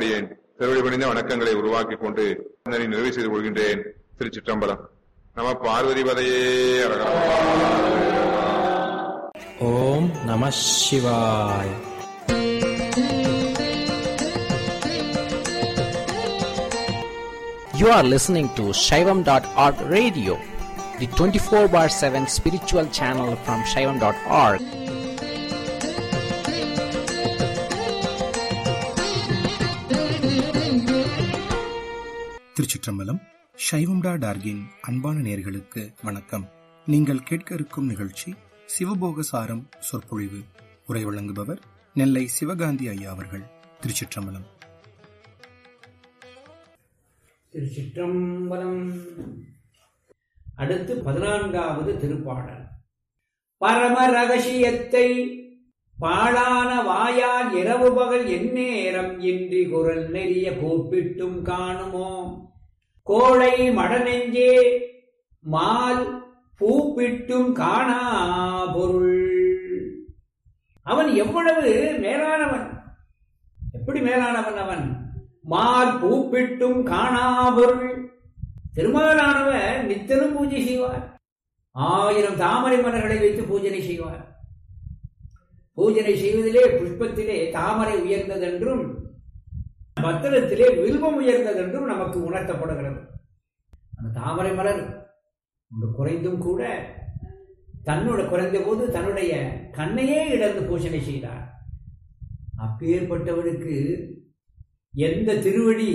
அடியேன் திருவடி பணிந்த வணக்கங்களை உருவாக்கிக் கொண்டு இதனை நிறைவு செய்து கொள்கின்றேன் திருச்சிற்றம்பலம் நம பார்வதி பதையே ஓம் நம சிவாய் You are listening to Shaivam.org radio, the 24 bar 7 spiritual channel from Shaivam.org. திருச்சிற்றம்பலம் சைவம்டா டார்கின் அன்பான நேர்களுக்கு வணக்கம் நீங்கள் கேட்க இருக்கும் நிகழ்ச்சி சிவபோக சாரம் சொற்பொழிவு உரை வழங்குபவர் நெல்லை சிவகாந்தி ஐயா அவர்கள் திருச்சிற்றம்பலம் திருச்சிற்றம்பலம் அடுத்து பதினான்காவது திருப்பாடல் பரம ரகசியத்தை பாழான வாயால் இரவு பகல் எந்நேரம் இன்றி குரல் நெறிய கூப்பிட்டும் காணுமோ கோழை மடநெஞ்சே மால் பூப்பிட்டும் காணா பொருள் அவன் எவ்வளவு மேலானவன் எப்படி மேலானவன் அவன் மால் பூப்பிட்டும் காணாபொருள் திருமாலானவர் நித்தலும் பூஜை செய்வார் ஆயிரம் தாமரை மலர்களை வைத்து பூஜனை செய்வார் பூஜனை செய்வதிலே புஷ்பத்திலே தாமரை உயர்ந்ததென்றும் பத்திரத்திலே வில்வம் உயர்ந்ததென்றும் நமக்கு உணர்த்தப்படுகிறது அந்த தாமரை மலர் ஒன்று குறைந்தும் கூட தன்னோட குறைந்த போது தன்னுடைய கண்ணையே இழந்து பூஜனை செய்தார் அப்பேற்பட்டவனுக்கு எந்த திருவடி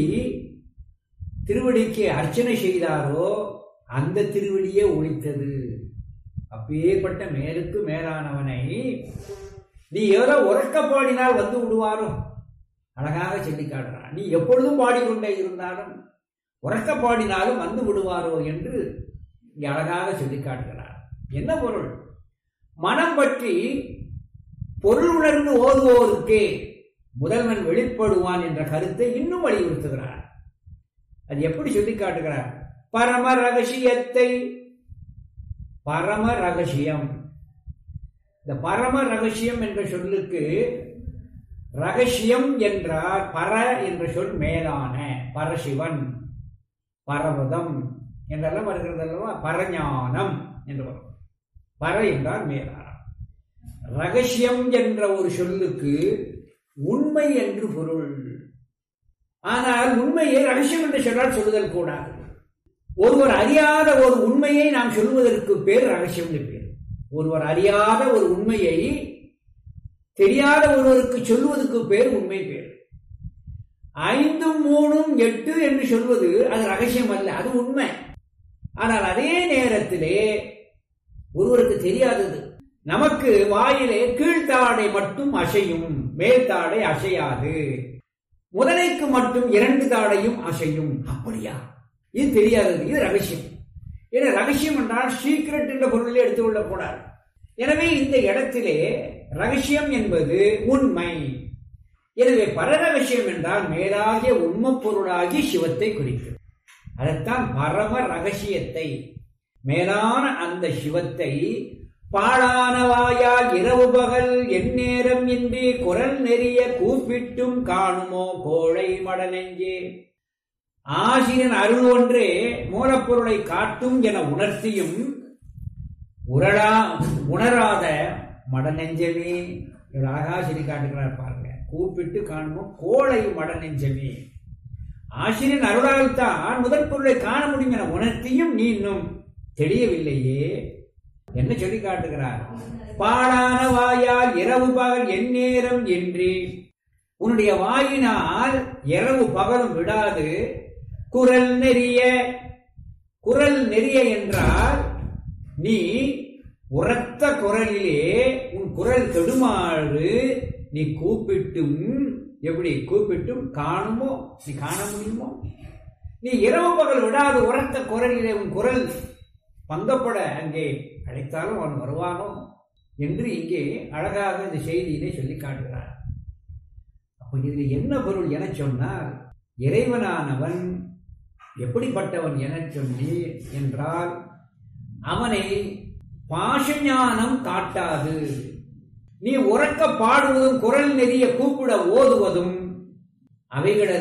திருவடிக்கு அர்ச்சனை செய்தாரோ அந்த திருவடியே ஒழித்தது அப்பேற்பட்ட மேலுக்கு மேலானவனை நீ ஏதோ உறக்க பாடினால் வந்து விடுவாரோ அழகாக சொல்லி காட்டுறான் நீ எப்பொழுதும் பாடிக்கொண்டே இருந்தாலும் உறக்க பாடினாலும் வந்து விடுவாரோ என்று இங்கே அழகாக சொல்லி காட்டுகிறார் என்ன பொருள் மனம் பற்றி பொருள் உணர்ந்து ஓதுவோருக்கே முதல்வன் வெளிப்படுவான் என்ற கருத்தை இன்னும் வலியுறுத்துகிறார் அது எப்படி சொல்லி காட்டுகிறார் பரம ரகசியத்தை பரம ரகசியம் இந்த பரம ரகசியம் என்ற சொல்லுக்கு ரகசியம் என்றால் பர என்ற சொல் மேலான பரசிவன் பரவதம் என்றெல்லாம் வருகிறது அல்லவா பரஞானம் என்று வரும் பர என்றால் மேலான ரகசியம் என்ற ஒரு சொல்லுக்கு உண்மை என்று பொருள் ஆனால் உண்மையை ரகசியம் என்று சொன்னால் சொல்லுதல் கூடாது ஒருவர் அறியாத ஒரு உண்மையை நாம் சொல்வதற்கு பேர் ரகசியம் பேர் ஒருவர் அறியாத ஒரு உண்மையை தெரியாத ஒருவருக்கு சொல்வதற்கு பேர் உண்மை பேர் ஐந்தும் மூணும் எட்டு என்று சொல்வது அது ரகசியம் அல்ல அது உண்மை ஆனால் அதே நேரத்திலே ஒருவருக்கு தெரியாதது நமக்கு வாயிலே கீழ்த்தாடை மட்டும் அசையும் மேல்தாடை அசையாது முதலைக்கு மட்டும் இரண்டு தாடையும் அசையும் அப்படியா இது தெரியாதது இது ரகசியம் ஏன்னா ரகசியம் என்றால் சீக்கிரட் என்ற பொருளில் எடுத்துக்கொள்ளக் கூடாது எனவே இந்த இடத்திலே ரகசியம் என்பது உண்மை எனவே பரரகசியம் என்றால் மேலாகிய உண்மை பொருளாகி சிவத்தை குறிக்கும் அதைத்தான் பரம ரகசியத்தை மேலான அந்த சிவத்தை பாழான வாயால் இரவு பகல் எந்நேரம் இன்றி குரல் நெறிய கூப்பிட்டும் காணுமோ கோழை மடநெஞ்சே ஆசிரியன் அருள் ஒன்றே மூலப்பொருளை காட்டும் என உணர்த்தியும் உரடா உணராத மடநெஞ்சமே இவர் அழகா சொல்லி காட்டுகிறார் பாருங்க கூப்பிட்டு காணுமோ கோழை மடநெஞ்சமே ஆசிரியன் அருளால் தான் முதற் பொருளை காண முடியும் என உணர்த்தியும் நீ இன்னும் தெரியவில்லையே என்ன சொல்லி காட்டுகிறார் பாழான வாயால் இரவு பகல் எந்நேரம் என்று உன்னுடைய வாயினால் இரவு பகலும் விடாது குரல் நெறிய குரல் நெறிய என்றால் நீ உரத்த குரலிலே உன் குரல் கெடுமாறு நீ கூப்பிட்டும் எப்படி கூப்பிட்டும் காணுமோ நீ காண முடியுமோ நீ இரவு பகல் விடாது உரத்த குரலிலே உன் குரல் பங்கப்பட அங்கே அழைத்தாலும் அவன் வருவானோ என்று இங்கே அழகாக இந்த செய்தியிலே சொல்லி காட்டுகிறார் அப்போ இதில் என்ன பொருள் என சொன்னால் இறைவனானவன் எப்படிப்பட்டவன் என சொல்லி என்றால் அவனை பாஷஞானம் காட்டாது நீ உறக்க பாடுவதும் குரல் நெறிய கூப்பிட ஓதுவதும் அவைகள